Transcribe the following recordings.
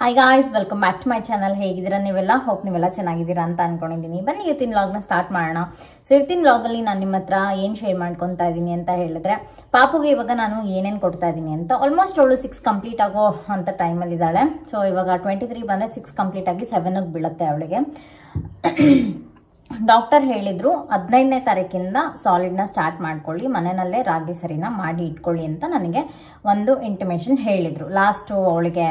hi guys welcome back to my channel ಹೇಗಿದ್ದೀರಾ ನೀವೆಲ್ಲ hope ನೀವೆಲ್ಲ ಚೆನ್ನಾಗಿದ್ದೀರಾ ಅಂತ ಅನ್ಕೊಂಡಿದ್ದೀನಿ ಬನ್ನಿ ಇವತ್ತಿನ ಲಾಗ್ನ ಸ್ಟಾರ್ಟ್ ಮಾಡೋಣ ಸೊ ಇವತ್ತಿನ ಲಾಗಲ್ಲಿ ನಾನು ನಿಮ್ಮ ಹತ್ರ ಏನು ಶೇರ್ ಮಾಡ್ಕೊತಾ ಇದ್ದೀನಿ ಅಂತ ಹೇಳಿದ್ರೆ ಪಾಪುಗೆ ಇವಾಗ ನಾನು ಏನೇನು ಕೊಡ್ತಾ ಇದ್ದೀನಿ ಅಂತ ಆಲ್ಮೋಸ್ಟ್ ಅವಳು ಸಿಕ್ಸ್ ಕಂಪ್ಲೀಟ್ ಆಗೋ ಅಂತ ಟೈಮಲ್ಲಿ ಇದ್ದಾಳೆ ಸೊ ಇವಾಗ ಟ್ವೆಂಟಿ ತ್ರೀ ಬಂದರೆ ಸಿಕ್ಸ್ ಕಂಪ್ಲೀಟ್ ಆಗಿ ಸೆವೆನ್ಗೆ ಬೀಳುತ್ತೆ ಅವಳಿಗೆ ಡಾಕ್ಟರ್ ಹೇಳಿದ್ರು ಹದಿನೈದನೇ ತಾರೀಕಿಂದ ಸಾಲಿಡ್ನ ಸ್ಟಾರ್ಟ್ ಮಾಡ್ಕೊಳ್ಳಿ ಮನೆಯಲ್ಲೇ ರಾಗಿ ಸರಿನ ಮಾಡಿ ಇಟ್ಕೊಳ್ಳಿ ಅಂತ ನನಗೆ ಒಂದು ಇಂಟಿಮೇಷನ್ ಹೇಳಿದರು ಲಾಸ್ಟು ಅವಳಿಗೆ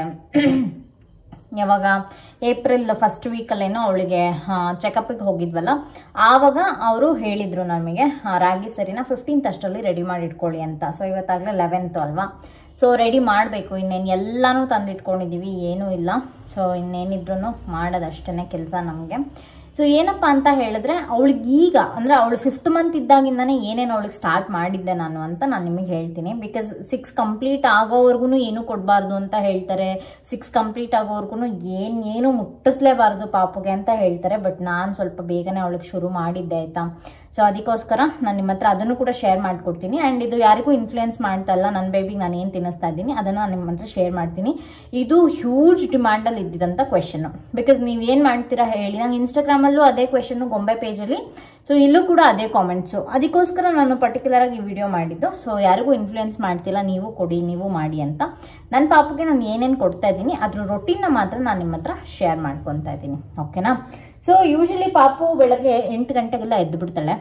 ಯಾವಾಗ ಏಪ್ರಿಲ್ ಫಸ್ಟ್ ವೀಕಲ್ಲೇನೋ ಅವಳಿಗೆ ಚೆಕಪ್ಪಿಗೆ ಹೋಗಿದ್ವಲ್ಲ ಆವಾಗ ಅವರು ಹೇಳಿದರು ನಮಗೆ ಆ, ರಾಗಿ ಸರಿನ ಫಿಫ್ಟೀನ್ತ್ ಅಷ್ಟರಲ್ಲಿ ರೆಡಿ ಮಾಡಿ ಇಟ್ಕೊಳ್ಳಿ ಅಂತ ಸೊ ಇವತ್ತಾಗಲೇ ಲೆವೆಂತು ಅಲ್ವಾ ಸೊ ರೆಡಿ ಮಾಡಬೇಕು ಇನ್ನೇನು ಎಲ್ಲನೂ ತಂದಿಟ್ಕೊಂಡಿದ್ದೀವಿ ಏನೂ ಇಲ್ಲ ಸೊ ಇನ್ನೇನಿದ್ರು ಮಾಡೋದಷ್ಟೇ ಕೆಲಸ ನಮಗೆ ಸೊ ಏನಪ್ಪ ಅಂತ ಹೇಳಿದ್ರೆ ಅವಳಿಗೆ ಈಗ ಅಂದರೆ ಅವಳು ಫಿಫ್ತ್ ಮಂತ್ ಇದ್ದಾಗಿಂದನೇ ಏನೇನು ಅವಳಿಗೆ ಸ್ಟಾರ್ಟ್ ಮಾಡಿದ್ದೆ ನಾನು ಅಂತ ನಾನು ನಿಮಗೆ ಹೇಳ್ತೀನಿ ಬಿಕಾಸ್ ಸಿಕ್ಸ್ ಕಂಪ್ಲೀಟ್ ಆಗೋವರೆಗೂ ಏನೂ ಕೊಡಬಾರ್ದು ಅಂತ ಹೇಳ್ತಾರೆ ಸಿಕ್ಸ್ ಕಂಪ್ಲೀಟ್ ಆಗೋವರೆಗೂ ಏನು ಏನು ಮುಟ್ಟಿಸ್ಲೇಬಾರ್ದು ಪಾಪುಗೆ ಅಂತ ಹೇಳ್ತಾರೆ ಬಟ್ ನಾನು ಸ್ವಲ್ಪ ಬೇಗನೆ ಅವಳಿಗೆ ಶುರು ಮಾಡಿದ್ದೆ ಆಯಿತಾ ಸೊ ಅದಕ್ಕೋಸ್ಕರ ನಾನು ನಿಮ್ಮ ಹತ್ರ ಅದನ್ನು ಕೂಡ ಶೇರ್ ಮಾಡ್ಕೊಡ್ತೀನಿ ಆ್ಯಂಡ್ ಇದು ಯಾರಿಗೂ ಇನ್ಫ್ಲುಯೆನ್ಸ್ ಮಾಡ್ತಾ ಇಲ್ಲ ನನ್ನ ಬೇಬಿಗೆ ನಾನು ಏನು ತಿನ್ನಿಸ್ತಾ ಇದ್ದೀನಿ ಅದನ್ನು ನಾನು ನಿಮ್ಮ ಹತ್ರ ಶೇರ್ ಮಾಡ್ತೀನಿ ಇದು ಹ್ಯೂಜ್ ಡಿಮ್ಯಾಂಡಲ್ಲಿ ಇದ್ದಿದ್ದಂಥ ಕ್ವೆಶನ್ನು ಬಿಕಾಸ್ ನೀವು ಏನು ಮಾಡ್ತೀರಾ ಹೇಳಿ ನಂಗೆ ಇನ್ಸ್ಟಾಗ್ರಾಮಲ್ಲೂ ಅದೇ ಕ್ವೆಶನ್ನು ಗೊಂಬೆ ಪೇಜಲ್ಲಿ ಸೊ ಇಲ್ಲೂ ಕೂಡ ಅದೇ ಕಾಮೆಂಟ್ಸು ಅದಕ್ಕೋಸ್ಕರ ನಾನು ಪರ್ಟಿಕ್ಯುಲರ್ ಆಗಿ ಈ ವಿಡಿಯೋ ಮಾಡಿದ್ದು ಸೊ ಯಾರಿಗೂ ಇನ್ಫ್ಲುಯೆನ್ಸ್ ಮಾಡ್ತಿಲ್ಲ ನೀವು ಕೊಡಿ ನೀವು ಮಾಡಿ ಅಂತ ನನ್ನ ಪಾಪಗೆ ನಾನು ಏನೇನು ಕೊಡ್ತಾ ಇದ್ದೀನಿ ಅದ್ರ ರೊಟೀನ್ನ ಮಾತ್ರ ನಾನು ನಿಮ್ಮ ಹತ್ರ ಶೇರ್ ಮಾಡ್ಕೊತಾ ಇದ್ದೀನಿ ಓಕೆನಾ ಸೊ ಯೂಶಲಿ ಪಾಪು ಬೆಳಗ್ಗೆ ಎಂಟು ಗಂಟೆಗೆಲ್ಲ ಎದ್ದು ಬಿಡ್ತಾಳೆ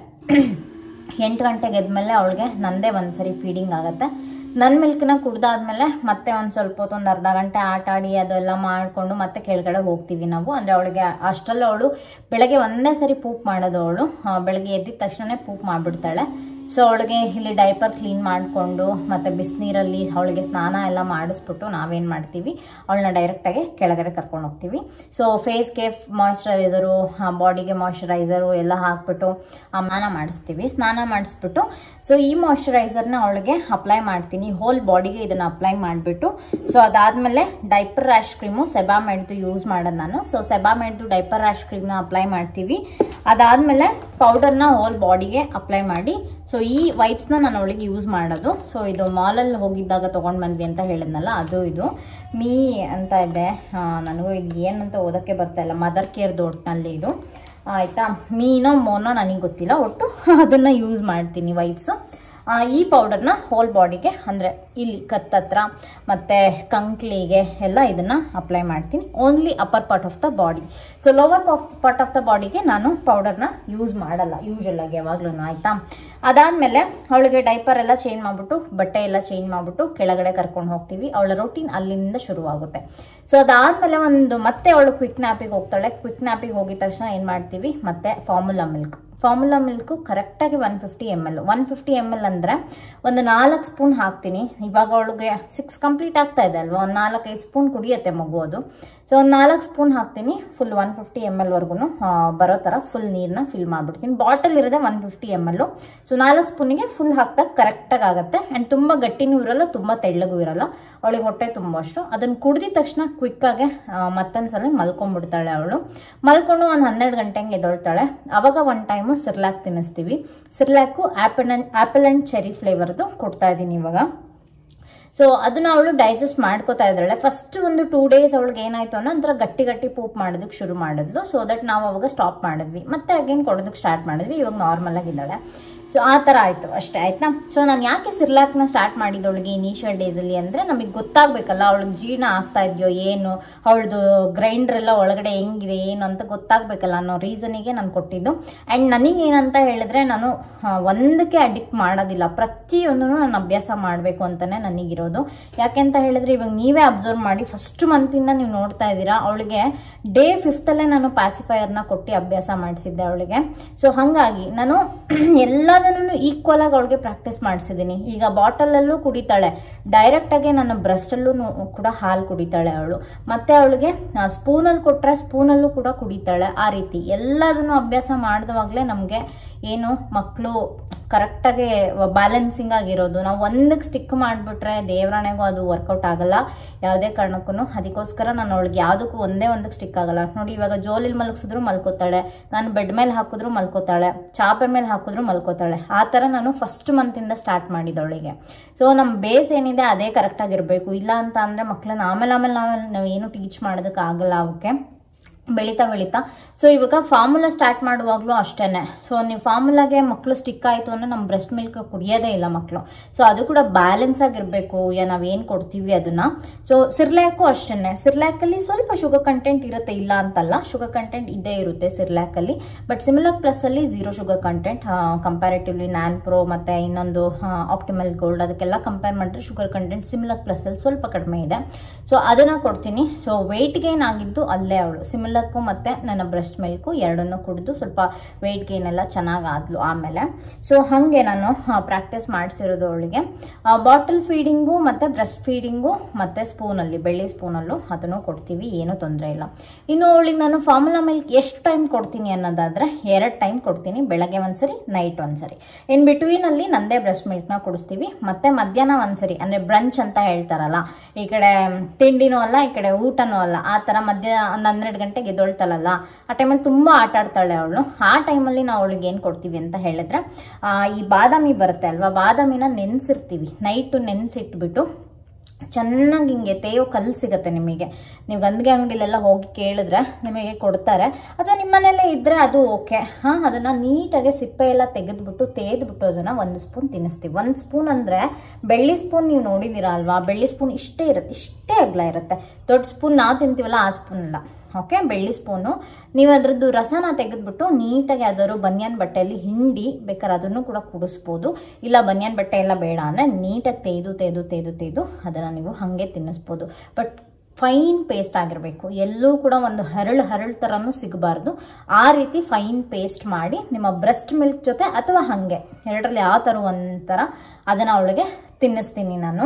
ಎಂಟು ಗಂಟೆಗೆ ಎದ್ಮೇಲೆ ಅವಳಿಗೆ ನಂದೇ ಒಂದು ಸರಿ ಫೀಡಿಂಗ್ ಆಗುತ್ತೆ ನನ್ನ ಮಿಲ್ಕ್ನ ಕುಡ್ದಾದ್ಮೇಲೆ ಮತ್ತೆ ಒಂದು ಸ್ವಲ್ಪ ಹೊತ್ತು ಒಂದು ಅರ್ಧ ಗಂಟೆ ಆಟ ಆಡಿ ಅದೆಲ್ಲ ಮಾಡಿಕೊಂಡು ಮತ್ತೆ ಕೆಳಗಡೆ ಹೋಗ್ತೀವಿ ನಾವು ಅಂದರೆ ಅವಳಿಗೆ ಅಷ್ಟರಲ್ಲಿ ಅವಳು ಬೆಳಗ್ಗೆ ಒಂದೇ ಸರಿ ಪೂಪ್ ಮಾಡೋದು ಅವಳು ಆ, ಬೆಳಗ್ಗೆ ಎದ್ದಿದ ತಕ್ಷಣ ಪೂಪ್ ಮಾಡಿಬಿಡ್ತಾಳೆ ಸೊ ಅವಳಿಗೆ ಇಲ್ಲಿ ಡೈಪರ್ ಕ್ಲೀನ್ ಮಾಡಿಕೊಂಡು ಮತ್ತು ಬಿಸಿನೀರಲ್ಲಿ ಅವಳಿಗೆ ಸ್ನಾನ ಎಲ್ಲ ಮಾಡಿಸ್ಬಿಟ್ಟು ನಾವೇನು ಮಾಡ್ತೀವಿ ಅವಳನ್ನ ಡೈರೆಕ್ಟಾಗಿ ಕೆಳಗಡೆ ಕರ್ಕೊಂಡು ಹೋಗ್ತೀವಿ ಸೊ ಫೇಸ್ಗೆ ಮಾಯ್ಶ್ಚರೈಸರು ಬಾಡಿಗೆ ಮಾಯ್ಶ್ಚರೈಸರು ಎಲ್ಲ ಹಾಕ್ಬಿಟ್ಟು ಆ, ಸ್ನಾನ ಮಾಡಿಸ್ತೀವಿ ಸ್ನಾನ ಮಾಡಿಸ್ಬಿಟ್ಟು ಸೊ ಈ ಮಾಯ್ಶ್ಚರೈಸರ್ನ ಅವಳಿಗೆ ಅಪ್ಲೈ ಮಾಡ್ತೀನಿ ಹೋಲ್ ಬಾಡಿಗೆ ಇದನ್ನು ಅಪ್ಲೈ ಮಾಡಿಬಿಟ್ಟು ಸೊ ಅದಾದಮೇಲೆ ಡೈಪರ್ ರ್ಯಾಶ್ ಕ್ರೀಮು ಸೆಬಾಮೆಡ್ದು ಯೂಸ್ ಮಾಡೋದು ನಾನು ಸೊ ಸೆಬಾಮೆಡ್ದು ಡೈಪರ್ ರ್ಯಾಶ್ ಕ್ರೀಮ್ನ ಅಪ್ಲೈ ಮಾಡ್ತೀವಿ ಅದಾದಮೇಲೆ ಪೌಡರ್ನ ಹೋಲ್ ಬಾಡಿಗೆ ಅಪ್ಲೈ ಮಾಡಿ ಸೊ ಈ ವೈಪ್ಸ್ನ ನಾನು ಅವಳಿಗೆ ಯೂಸ್ ಮಾಡೋದು ಸೊ ಇದು ಮಾಲಲ್ಲಿ ಹೋಗಿದ್ದಾಗ ತೊಗೊಂಡು ಬಂದ್ವಿ ಅಂತ ಹೇಳಿದ್ನಲ್ಲ ಅದು ಇದು ಮೀ ಅಂತ ಇದೆ ಆ, ನನಗೂ ಇದು ಏನಂತ ಓದೋಕ್ಕೆ ಬರ್ತಾ ಇಲ್ಲ ಮದರ್ ಕೇರ್ದು ಒಟ್ಟಿನಲ್ಲಿ ಇದು ಆಯಿತಾ ಮೀನೋ ಮೋನೋ ನನಗೆ ಗೊತ್ತಿಲ್ಲ ಒಟ್ಟು ಅದನ್ನು ಯೂಸ್ ಮಾಡ್ತೀನಿ ವೈಪ್ಸು ಆ, ಈ ಪೌಡರ್ನ ಹೋಲ್ ಬಾಡಿಗೆ ಅಂದರೆ ಇಲ್ಲಿ ಕತ್ತತ್ರ ಮತ್ತು ಕಂಕ್ಲಿಗೆ ಎಲ್ಲ ಇದನ್ನು ಅಪ್ಲೈ ಮಾಡ್ತೀನಿ only upper part of the body so lower part of the ಬಾಡಿಗೆ ನಾನು ಪೌಡರ್ನ ಯೂಸ್ ಮಾಡಲ್ಲ ಯೂಶಲ್ ಆಗಿ ಯಾವಾಗ್ಲೂ ಆಯಿತಾ ಅದಾದಮೇಲೆ ಅವಳಿಗೆ ಡೈಪರ್ ಎಲ್ಲ ಚೇಂಜ್ ಮಾಡಿಬಿಟ್ಟು ಬಟ್ಟೆ ಎಲ್ಲ ಚೇಂಜ್ ಮಾಡಿಬಿಟ್ಟು ಕೆಳಗಡೆ ಕರ್ಕೊಂಡು ಹೋಗ್ತೀವಿ ಅವಳ ರೊಟೀನ್ ಅಲ್ಲಿಂದ ಶುರುವಾಗುತ್ತೆ ಸೊ ಅದಾದಮೇಲೆ ಒಂದು ಮತ್ತೆ ಅವಳು ಕ್ವಿಕ್ ನ್ಯಾಪಿಗೆ ಹೋಗ್ತಾಳೆ ಕ್ವಿಕ್ ನ್ಯಾಪಿಗೆ ಹೋಗಿದ ತಕ್ಷಣ ಏನು ಮಾಡ್ತೀವಿ ಮತ್ತೆ ಫಾರ್ಮುಲಾ ಮಿಲ್ಕ್ ಫಾರ್ಮುಲಾ ಮಿಲ್ಕು ಕರೆಕ್ಟಾಗಿ one fifty M L one fifty M L ಅಂದರೆ ಒಂದು ನಾಲ್ಕು ಸ್ಪೂನ್ ಹಾಕ್ತೀನಿ ಇವಾಗ ಅವಳಿಗೆ ಸಿಕ್ಸ್ ಕಂಪ್ಲೀಟ್ ಆಗ್ತಾ ಇದೆ ಅಲ್ವಾ ಒಂದು ನಾಲ್ಕೈದು ಸ್ಪೂನ್ ಕುಡಿಯುತ್ತೆ ಮಗು ಅದು ಸೊ ಒಂದು ನಾಲ್ಕು ಸ್ಪೂನ್ ಹಾಕ್ತೀನಿ ಫುಲ್ ಒನ್ ಫಿಫ್ಟಿ ಎಮ್ ಎಲ್ವರೆಗೂ ಬರೋ ಥರ ಫುಲ್ ನೀರನ್ನ ಫಿಲ್ ಮಾಡಿಬಿಡ್ತೀನಿ ಬಾಟಲ್ ಇರೋದೆ one fifty M L so ನಾಲ್ಕು ಸ್ಪೂನಿಗೆ ಫುಲ್ ಹಾಕ್ದಾಗ ಕರೆಕ್ಟಾಗಿ ಆಗುತ್ತೆ ಆ್ಯಂಡ್ ತುಂಬ ಗಟ್ಟಿನೂ ಇರಲ್ಲ ತುಂಬ ತೆಳ್ಳಗೂ ಇರಲ್ಲ ಅವಳಿಗೆ ಹೊಟ್ಟೆ ತುಂಬಷ್ಟು ಅದನ್ನು ಕುಡ್ದಿದ ತಕ್ಷಣ ಕ್ವಿಕ್ಕಾಗೆ ಮತ್ತೊಂದು ಸಲ ಮಲ್ಕೊಂಡ್ಬಿಡ್ತಾಳೆ ಅವಳು ಮಲ್ಕೊಂಡು ಒಂದು ಹನ್ನೆರಡು ಗಂಟೆಗೆ ಎದೊಳ್ತಾಳೆ ಅವಾಗ ಒಂದು ಟೈಮು ಸಿರ್ಲಾಕ್ ತಿನ್ನಿಸ್ತೀವಿ Cerelac apple and apple and cherry ಫ್ಲೇವರ್ದು ಕೊಡ್ತಾ ಇದ್ದೀನಿ ಇವಾಗ ಸೊ ಅದನ್ನ ಅವಳು ಡೈಜೆಸ್ಟ್ ಮಾಡ್ಕೋತಾ ಇದ್ದಾಳೆ ಫಸ್ಟ್ ಒಂದು ಟೂ ಡೇಸ್ ಅವಳಿಗೆ ಏನಾಯ್ತು ಅನ್ನೋ ಒಂಥರ ಗಟ್ಟಿ ಗಟ್ಟಿ ಪೂಪ್ ಮಾಡೋದಕ್ಕೆ ಶುರು ಮಾಡಿದ್ಲು ಸೊ ದಟ್ ನಾವು ಅವಾಗ ಸ್ಟಾಪ್ ಮಾಡಿದ್ವಿ ಮತ್ತೆ ಅಗೇನ್ ಕೊಡೋದಕ್ಕೆ ಸ್ಟಾರ್ಟ್ ಮಾಡಿದ್ವಿ ಇವಾಗ ನಾರ್ಮಲ್ ಆಗಿದ್ದಾಳೆ ಸೊ ಆ ಥರ ಆಯಿತು ಅಷ್ಟೇ ಆಯ್ತಾ ಸೊ ನಾನು ಯಾಕೆ ಸಿರ್ಲಾಕ್ನ ಸ್ಟಾರ್ಟ್ ಮಾಡಿದವಳಿಗೆ ಇನಿಷಿಯಲ್ ಡೇಸಲ್ಲಿ ಅಂದರೆ ನಮಗೆ ಗೊತ್ತಾಗಬೇಕಲ್ಲ ಅವಳಿಗೆ ಜೀರ್ಣ ಆಗ್ತಾ ಇದೆಯೋ ಏನು ಅವಳದು ಗ್ರೈಂಡರ್ ಎಲ್ಲ ಒಳಗಡೆ ಹೆಂಗಿದೆ ಏನು ಅಂತ ಗೊತ್ತಾಗಬೇಕಲ್ಲ ಅನ್ನೋ ರೀಸನಿಗೆ ನಾನು ಕೊಟ್ಟಿದ್ದು ಆ್ಯಂಡ್ ನನಗೇನಂತ ಹೇಳಿದ್ರೆ ನಾನು ಆ, ಒಂದಕ್ಕೆ ಅಡಿಕ್ಟ್ ಮಾಡೋದಿಲ್ಲ ಪ್ರತಿಯೊಂದನ್ನು ನಾನು ಅಭ್ಯಾಸ ಮಾಡಬೇಕು ಅಂತಲೇ ನನಗಿರೋದು ಯಾಕೆಂತ ಹೇಳಿದ್ರೆ ಇವಾಗ ನೀವೇ ಅಬ್ಸರ್ವ್ ಮಾಡಿ ಫಸ್ಟ್ ಮಂತಿಂದ ನೀವು ನೋಡ್ತಾ ಇದ್ದೀರಾ ಅವಳಿಗೆ ಡೇ ಫಿಫ್ತಲ್ಲೇ ನಾನು ಪ್ಯಾಸಿಫೈಯರ್ನ ಕೊಟ್ಟು ಅಭ್ಯಾಸ ಮಾಡಿಸಿದ್ದೆ ಅವಳಿಗೆ ಸೊ ಹಾಗಾಗಿ ನಾನು ಎಲ್ಲದನ್ನು ಈಕ್ವಲ್ ಆಗಿ ಅವಳಿಗೆ ಪ್ರಾಕ್ಟೀಸ್ ಮಾಡಿಸಿದ್ದೀನಿ ಈಗ ಬಾಟಲಲ್ಲೂ ಕುಡಿತಾಳೆ ಡೈರೆಕ್ಟಾಗಿ ನನ್ನ ಬ್ರೆಸ್ಟಲ್ಲೂ ಕೂಡ ಹಾಲು ಕುಡಿತಾಳೆ ಅವಳು ಮತ್ತೆ ಅವಳಿಗೆ ಸ್ಪೂನಲ್ಲಿ ಕೊಟ್ಟರೆ ಸ್ಪೂನಲ್ಲೂ ಕೂಡ ಕುಡಿತಾಳೆ ಆ ರೀತಿ ಎಲ್ಲದನ್ನು ಅಭ್ಯಾಸ ಮಾಡಿದವಾಗಲೇ ನಮಗೆ ಏನು ಮಕ್ಕಳು ಕರೆಕ್ಟಾಗಿ ಬ್ಯಾಲೆನ್ಸಿಂಗ್ ಆಗಿರೋದು ನಾವು ಒಂದಕ್ಕೆ ಸ್ಟಿಕ್ ಮಾಡಿಬಿಟ್ರೆ ದೇವರಾಣೆಗೂ ಅದು ವರ್ಕೌಟ್ ಆಗಲ್ಲ ಯಾವುದೇ ಕಾರಣಕ್ಕೂ ಅದಕ್ಕೋಸ್ಕರ ನಾನು ಅವಳಿಗೆ ಯಾವುದಕ್ಕೂ ಒಂದೇ ಒಂದಕ್ಕೆ ಸ್ಟಿಕ್ ಆಗಲ್ಲ ನೋಡಿ ಇವಾಗ ಜೋಲಿಲಿ ಮಲಗಿಸಿದ್ರು ಮಲ್ಕೋತಾಳೆ ನಾನು ಬೆಡ್ ಮೇಲೆ ಹಾಕಿದ್ರು ಮಲ್ಕೋತಾಳೆ ಚಾಪೆ ಮೇಲೆ ಹಾಕಿದ್ರು ಮಲ್ಕೋತಾಳೆ ಆ ಥರ ನಾನು ಫಸ್ಟ್ ಮಂತಿಂದ ಸ್ಟಾರ್ಟ್ ಮಾಡಿದವಳಿಗೆ ಸೊ ನಮ್ಮ ಬೇಸ್ ಏನಿದೆ ಅದೇ ಕರೆಕ್ಟಾಗಿರಬೇಕು ಇಲ್ಲ ಅಂತ ಅಂದರೆ ಮಕ್ಕಳನ್ನ ಆಮೇಲೆ ಆಮೇಲೆ ನಾವು ನಾವು ಏನು ಟೀಚ್ ಮಾಡೋದಕ್ಕಾಗಲ್ಲ ಅವಕ್ಕೆ ಬೆಳೀತಾ ಬೆಳೀತಾ ಸೊ ಇವಾಗ ಫಾರ್ಮುಲಾ ಸ್ಟಾರ್ಟ್ ಮಾಡುವಾಗಲೂ ಅಷ್ಟೇ ಸೊ ನೀವು ಫಾರ್ಮುಲಾಗೆ ಮಕ್ಕಳು ಸ್ಟಿಕ್ ಆಯಿತು ಅಂದರೆ ನಮ್ಮ ಬ್ರೆಸ್ಟ್ ಮಿಲ್ಕ್ ಕುಡಿಯೋದೇ ಇಲ್ಲ ಮಕ್ಕಳು ಸೊ ಅದು ಕೂಡ ಬ್ಯಾಲೆನ್ಸ್ ಆಗಿರಬೇಕು ಯಾ ನಾವೇನು ಕೊಡ್ತೀವಿ ಅದನ್ನು ಸೊ ಸಿರ್ಲ್ಯಾಕು ಅಷ್ಟೇ ಸಿರ್ಲ್ಯಾಕಲ್ಲಿ ಸ್ವಲ್ಪ ಶುಗರ್ ಕಂಟೆಂಟ್ ಇರುತ್ತೆ ಇಲ್ಲ ಅಂತಲ್ಲ ಶುಗರ್ ಕಂಟೆಂಟ್ ಇದ್ದೇ ಇರುತ್ತೆ ಸಿರ್ಲ್ಯಾಕಲ್ಲಿ ಬಟ್ ಸಿಮಿಲರ್ ಪ್ಲಸ್ಸಲ್ಲಿ zero sugar content comparatively NAN Pro ಮತ್ತು ಇನ್ನೊಂದು ಆಪ್ಟಿಮಲ್ ಗೋಲ್ಡ್ ಅದಕ್ಕೆಲ್ಲ ಕಂಪೇರ್ ಮಾಡಿದ್ರೆ ಶುಗರ್ ಕಂಟೆಂಟ್ ಸಿಮಿಲರ್ ಪ್ಲಸ್ಸಲ್ಲಿ ಸ್ವಲ್ಪ ಕಡಿಮೆ ಇದೆ ಸೊ ಅದನ್ನು ಕೊಡ್ತೀನಿ ಸೊ ವೆಯ್ಟ್ ಗೇನ್ ಆಗಿದ್ದು ಅಲ್ಲೇ ಅವಳು ಸಿಮಿಲಕ್ಕು ಮತ್ತು ನನ್ನ ಬ್ರೆಸ್ಟ್ ಮಿಲ್ಕು ಎರಡನ್ನೂ ಕುಡಿದು ಸ್ವಲ್ಪ ವೆಯ್ಟ್ ಗೇನ್ ಎಲ್ಲ ಚೆನ್ನಾಗಿ ಆದ್ಲು ಆಮೇಲೆ ಸೊ ಹಾಗೆ ನಾನು ಪ್ರಾಕ್ಟೀಸ್ ಮಾಡಿಸಿರೋದು ಅವಳಿಗೆ ಬಾಟಲ್ ಫೀಡಿಂಗು ಮತ್ತು ಬ್ರೆಸ್ಟ್ ಫೀಡಿಂಗು ಮತ್ತು ಸ್ಪೂನಲ್ಲಿ ಬೆಳ್ಳಿ ಸ್ಪೂನಲ್ಲೂ ಅದನ್ನು ಕೊಡ್ತೀವಿ ಏನೂ ತೊಂದರೆ ಇಲ್ಲ ಇನ್ನು ಅವಳಿಗೆ ನಾನು ಫಾರ್ಮುಲಾ ಮಿಲ್ಕ್ ಎಷ್ಟು ಟೈಮ್ ಕೊಡ್ತೀನಿ ಅನ್ನೋದಾದರೆ ಎರಡು ಟೈಮ್ ಕೊಡ್ತೀನಿ ಬೆಳಗ್ಗೆ ಒಂದ್ಸರಿ ನೈಟ್ ಒಂದ್ಸರಿ ಇನ್ ಬಿಟ್ವೀನಲ್ಲಿ ನಂದೇ ಬ್ರೆಸ್ಟ್ ಮಿಲ್ಕ್ನ ಕುಡಿಸ್ತೀವಿ ಮತ್ತು ಮಧ್ಯಾಹ್ನ ಒಂದ್ಸರಿ ಅಂದರೆ ಬ್ರಂಚ್ ಅಂತ ಹೇಳ್ತಾರಲ್ಲ ಈ ಕಡೆ ತಿಂಡಿನೂ ಅಲ್ಲ ಈ ಕಡೆ ಊಟನೂ ಅಲ್ಲ ಆ ಥರ ಮಧ್ಯ ಒಂದು ಹನ್ನೆರಡು ಗಂಟೆಗೆ ಎದ್ದೊಳ್ತಾಳಲ್ಲ ಆ ಟೈಮಲ್ಲಿ ತುಂಬ ಆಟ ಆಡ್ತಾಳೆ ಅವಳು ಆ ಟೈಮಲ್ಲಿ ನಾವು ಅವಳಿಗೆ ಏನು ಕೊಡ್ತೀವಿ ಅಂತ ಹೇಳಿದ್ರೆ ಆ, ಈ ಬಾದಾಮಿ ಬರುತ್ತೆ ಅಲ್ವಾ ಬಾದಾಮಿನ ನೆನೆಸಿರ್ತೀವಿ ನೈಟು ನೆನೆಸಿಟ್ಬಿಟ್ಟು ಚೆನ್ನಾಗಿ ಹಿಂಗೆ ತೇಯೋ ಕಲ್ಲು ಸಿಗುತ್ತೆ ನಿಮಗೆ ನೀವು ಗಂದಿಗೆ ಅಂಗಡಿಲೆಲ್ಲ ಹೋಗಿ ಕೇಳಿದ್ರೆ ನಿಮಗೆ ಕೊಡ್ತಾರೆ ಅಥವಾ ನಿಮ್ಮ ಮನೇಲೇ ಇದ್ದರೆ ಅದು ಓಕೆ ಹಾಂ ಅದನ್ನು ನೀಟಾಗಿ ಸಿಪ್ಪೆ ಎಲ್ಲ ತೆಗೆದ್ಬಿಟ್ಟು ತೇದ್ಬಿಟ್ಟು ಅದನ್ನು ಒಂದು ಸ್ಪೂನ್ ತಿನ್ನಿಸ್ತೀವಿ ಒಂದು ಸ್ಪೂನ್ ಅಂದರೆ ಬೆಳ್ಳಿ ಸ್ಪೂನ್ ನೀವು ನೋಡಿದ್ದೀರಾ ಅಲ್ವಾ ಬೆಳ್ಳಿ ಸ್ಪೂನ್ ಇಷ್ಟೇ ಇರುತ್ತೆ ಇಷ್ಟೇ ಅಗಲ ಇರುತ್ತೆ ದೊಡ್ಡ ಸ್ಪೂನ್ ನಾವು ತಿಂತೀವಲ್ಲ ಆ ಸ್ಪೂನ್ ಅಲ್ಲ ಓಕೆ ಬೆಳ್ಳಿ ಸ್ಪೂನು ನೀವು ಅದರದ್ದು ರಸನ ತೆಗೆದ್ಬಿಟ್ಟು ನೀಟಾಗಿ ಯಾವ್ದಾದ್ರು ಬನಿಯನ್ ಬಟ್ಟೆಯಲ್ಲಿ ಹಿಂಡಿ ಬೇಕಾದ್ರೆ ಅದನ್ನು ಕೂಡ ಕುಡಿಸ್ಬೋದು ಇಲ್ಲ ಬನಿಯನ್ ಬಟ್ಟೆ ಎಲ್ಲ ಬೇಡ ಅಂದರೆ ನೀಟಾಗಿ ತೆಗೆದು ತೆಗೆದು ತೆಗೆದು ತೆಗೆದು ಅದನ್ನು ನೀವು ಹಾಗೆ ತಿನ್ನಿಸ್ಬೋದು ಬಟ್ ಫೈನ್ ಪೇಸ್ಟ್ ಆಗಿರಬೇಕು ಎಲ್ಲೂ ಕೂಡ ಒಂದು ಹರಳು ಹರಳು ಥರನೂ ಸಿಗಬಾರ್ದು ಆ ರೀತಿ ಫೈನ್ ಪೇಸ್ಟ್ ಮಾಡಿ ನಿಮ್ಮ ಬ್ರೆಸ್ಟ್ ಮಿಲ್ಕ್ ಜೊತೆ ಅಥವಾ ಹಾಗೆ ಎರಡರಲ್ಲಿ ಯಾವ ಥರ ಒಂಥರ ಅದನ್ನು ಅವಳಿಗೆ ತಿನ್ನಿಸ್ತೀನಿ ನಾನು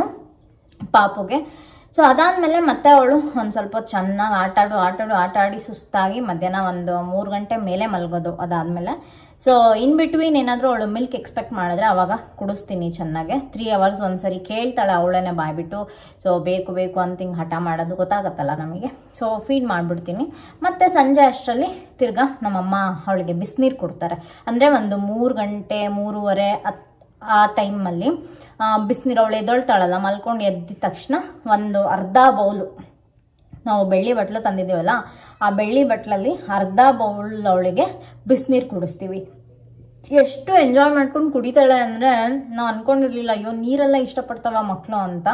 ಪಾಪುಗೆ ಸೊ ಅದಾದಮೇಲೆ ಮತ್ತೆ ಅವಳು ಒಂದು ಸ್ವಲ್ಪ ಚೆನ್ನಾಗಿ ಆಟಾಡು ಆಟಾಡು ಆಟ ಆಡಿ ಸುಸ್ತಾಗಿ ಮಧ್ಯಾಹ್ನ ಒಂದು ಮೂರು ಗಂಟೆ ಮೇಲೆ ಮಲಗೋದು ಅದಾದಮೇಲೆ ಸೊ ಇನ್ ಬಿಟ್ವೀನ್ ಏನಾದರೂ ಅವಳು ಮಿಲ್ಕ್ ಎಕ್ಸ್ಪೆಕ್ಟ್ ಮಾಡಿದ್ರೆ ಅವಾಗ ಕುಡಿಸ್ತೀನಿ ಚೆನ್ನಾಗೆ ತ್ರೀ ಅವರ್ಸ್ ಒಂದ್ಸರಿ ಕೇಳ್ತಾಳೆ ಅವಳೇನೆ ಬಾಯ್ಬಿಟ್ಟು ಸೊ ಬೇಕು ಬೇಕು ಅಂತ ಹಿಂಗೆ ಹಠ ಮಾಡೋದು ಗೊತ್ತಾಗತ್ತಲ್ಲ ನಮಗೆ ಸೊ ಫೀಡ್ ಮಾಡಿಬಿಡ್ತೀನಿ ಮತ್ತು ಸಂಜೆ ಅಷ್ಟರಲ್ಲಿ ತಿರ್ಗಾ ನಮ್ಮಮ್ಮ ಅವಳಿಗೆ ಬಿಸಿನೀರು ಕೊಡ್ತಾರೆ ಅಂದರೆ ಒಂದು ಮೂರು ಗಂಟೆ ಮೂರುವರೆ ಹತ್ ಆ ಟೈಮಲ್ಲಿ ಬಿಸಿನೀರು ಅವಳು ಎದ್ದೊಳ್ತಾಳಲ್ಲ ಮಲ್ಕೊಂಡು ಎದ್ದ ತಕ್ಷಣ ಒಂದು ಅರ್ಧ ಬೌಲು ನಾವು ಬೆಳ್ಳಿ ಬಟ್ಲು ತಂದಿದ್ದೀವಲ್ಲ ಆ ಬೆಳ್ಳಿ ಬಟ್ಲಲ್ಲಿ ಅರ್ಧ ಬೌಲ್ ಅವಳಿಗೆ ಬಿಸಿನೀರು ಕುಡಿಸ್ತೀವಿ ಎಷ್ಟು ಎಂಜಾಯ್ ಮಾಡ್ಕೊಂಡು ಕುಡಿತಾಳೆ ಅಂದರೆ ನಾವು ಅಂದ್ಕೊಂಡಿರ್ಲಿಲ್ಲ ಅಯ್ಯೋ ನೀರೆಲ್ಲ ಇಷ್ಟಪಡ್ತಾವ ಮಕ್ಕಳು ಅಂತ